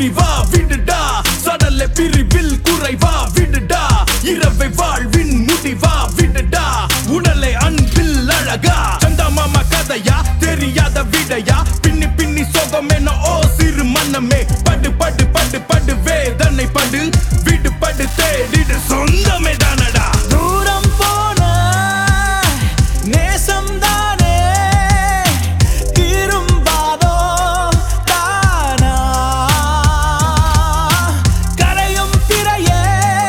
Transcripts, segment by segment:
புரிவா விடுடா சடல பிரிவில் குறைவா விடுடா இரவை வாழ்வின் முடிவா விடுடா உடலை அன்பில் அழகா சந்தா மாமா கதையா தெரியாத விடையா பின்னி பின்னி சோகம் என்ன ஓ சிறு மன்னமே படு படு படு படு வேதனை படு விடு படு தேடிடு சொந்தமே தானடா தூரம் போன நேசம்தானே திரும்பாதோ தானா கரையும் திரையே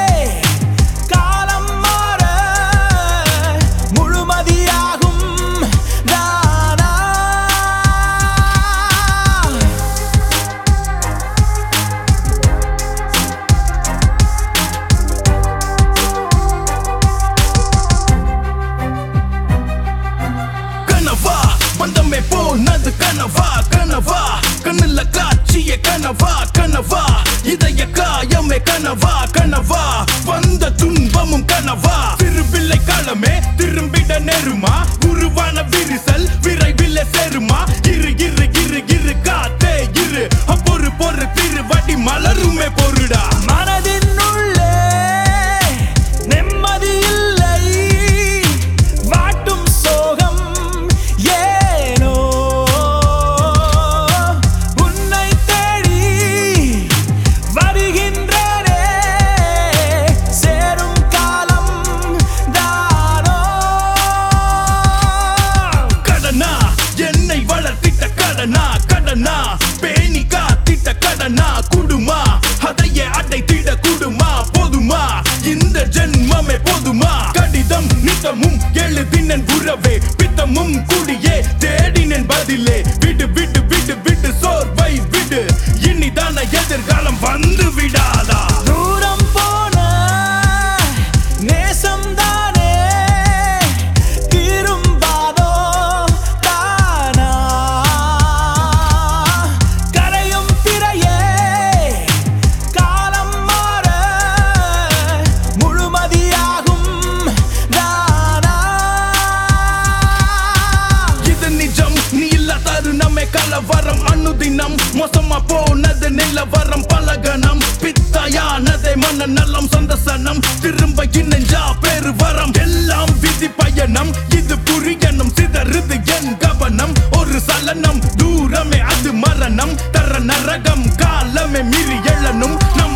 காலம் மாற முழுமதியாகும் தானா கனவா பந்தமே போனது கனவா கனவா கண்ணுல காட்சிய கனவா கனவா இதய காயமே கனவா கனவா வந்த துன்பமும் கனவா திருப்பிள்ளை காலமே திரும்பிட நெருமா உருவான விரிசல் விரைவில் சேருமா இரு இரு இரு இரு காத்தே இரு அப்பொரு பொறு திருவடி மலருமே பொருடா மனதின் உள்ளே நிம்மதி இல்லை வாட்டும் சோகம் ஏனோ உன்னை தேடி வருகின்றனே சேரும் காலம் தானோ கடனா என்னை வளர்த்திட்ட கடனா கடனா பேணி காத்திட்ட கடனா குடுமா அதையே அடைத்திட குடுமா போதுமா இந்த ஜென்மமே போதுமா கடிதம் நித்தமும் எழுதினன் உறவே பித்தமும் குடியே தேடினன் பதிலே விடு விடு விடு விடு சோர்வை விடு இனிதான எதிர்காலம் வந்து விடாதா தூரம் போன நேசம்தானே திரும்பாதோ தானா கரையும் திரையே காலம் மாற முழுமதியாகும் தானா இது நிஜம் நீ இல்ல தருணமே கலவரம் அனுதினம் மோசமா போனது நிலவரம் பலகணம் பித்தாயானதே மன நலம் சந்தசனம் திரும்ப இணைஞ்சா பேரு வரம் எல்லாம் விதி பயணம் இது புரியணும் சிதறுது என் கவனம் ஒரு சலனம் தூரமே அது மரணம் தர நரகம் காலமே மீறி எழணும் நம்